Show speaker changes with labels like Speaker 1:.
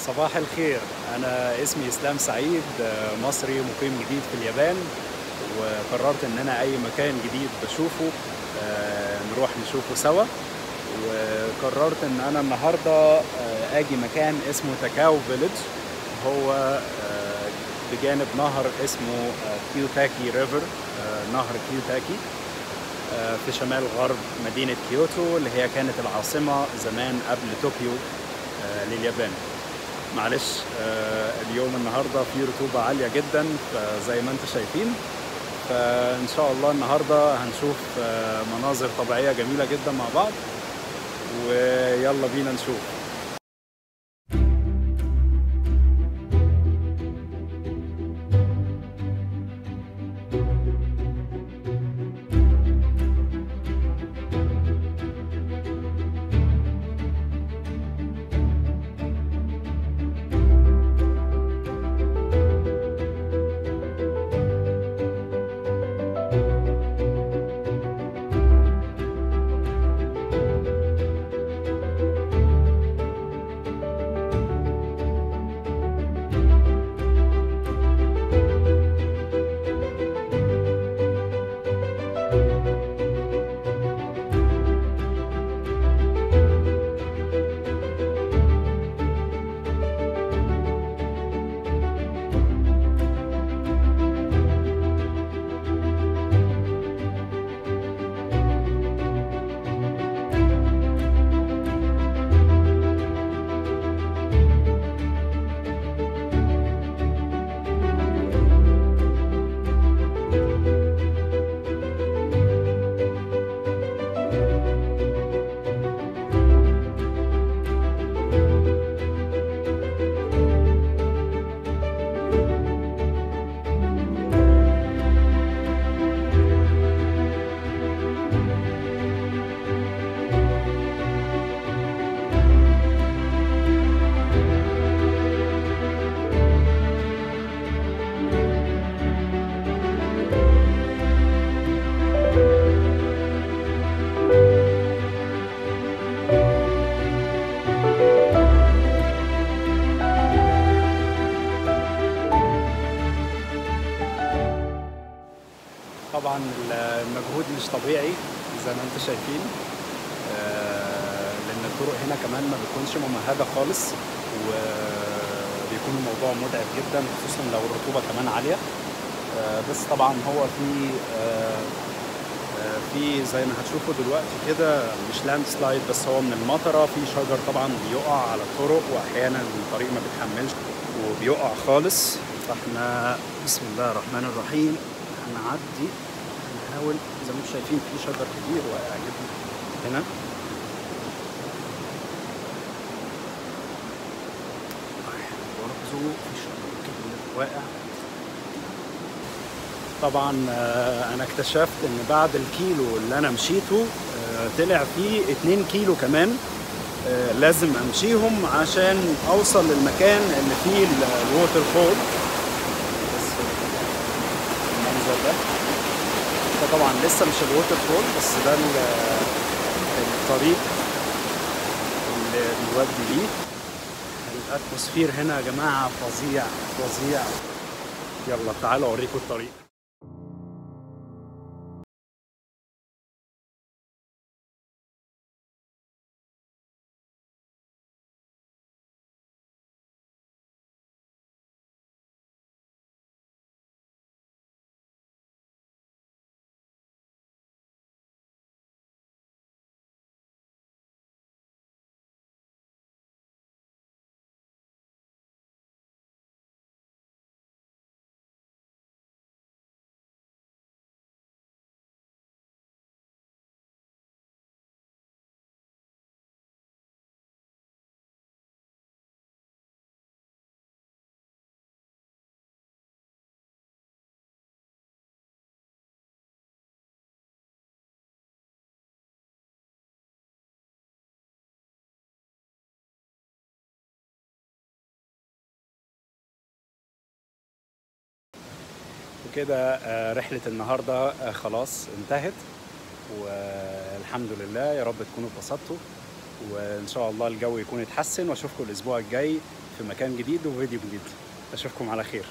Speaker 1: صباح الخير أنا اسمي إسلام سعيد آه، مصري مقيم جديد في اليابان وقررت إن أنا أي مكان جديد بشوفه آه، نروح نشوفه سوا وقررت إن أنا النهاردة آه، أجي مكان اسمه تاكاو فيليج هو آه، بجانب نهر اسمه آه، كيوتاكي ريفر آه، نهر كيوتاكي آه، في شمال غرب مدينة كيوتو اللي هي كانت العاصمة زمان قبل طوكيو آه، لليابان معلش آه، اليوم النهاردة فيه رطوبة عالية جدا زي ما انتم شايفين فإن شاء الله النهاردة هنشوف آه، مناظر طبيعية جميلة جدا مع بعض ويلا بينا نشوف طبعا المجهود مش طبيعي زي ما انتم شايفين آه، لان الطرق هنا كمان ما بتكونش ممهده خالص وبيكون الموضوع متعب جدا خصوصا لو الرطوبه كمان عاليه آه، بس طبعا هو في آه، آه، في زي ما هتشوفوا دلوقتي كده مش لاند سلايد بس هو من المطره في شجر طبعا بيقع على الطرق واحيانا الطريق ما بيتحملش وبيقع خالص فاحنا بسم الله الرحمن الرحيم هنعدي هنحاول زي ما انتم شايفين في شجر كبير واقع جدا هنا برضه في شجر كبير واقع طبعا آه، انا اكتشفت ان بعد الكيلو اللي انا مشيته آه، طلع فيه 2 كيلو كمان آه، لازم امشيهم عشان اوصل للمكان اللي فيه ال- الووتر فول بس المنظر ده ده طبعا لسه مش الووتر فول بس ده ال- الطريق اللي بيودي ليه الاتموسفير هنا يا جماعه فظيع فظيع يلا تعالوا اوريكم الطريق وكده آه، رحلة النهاردة آه، خلاص انتهت والحمد لله يا رب تكونوا اتبسطتوا وان شاء الله الجو يكون اتحسن واشوفكم الاسبوع الجاي في مكان جديد وفيديو جديد اشوفكم على خير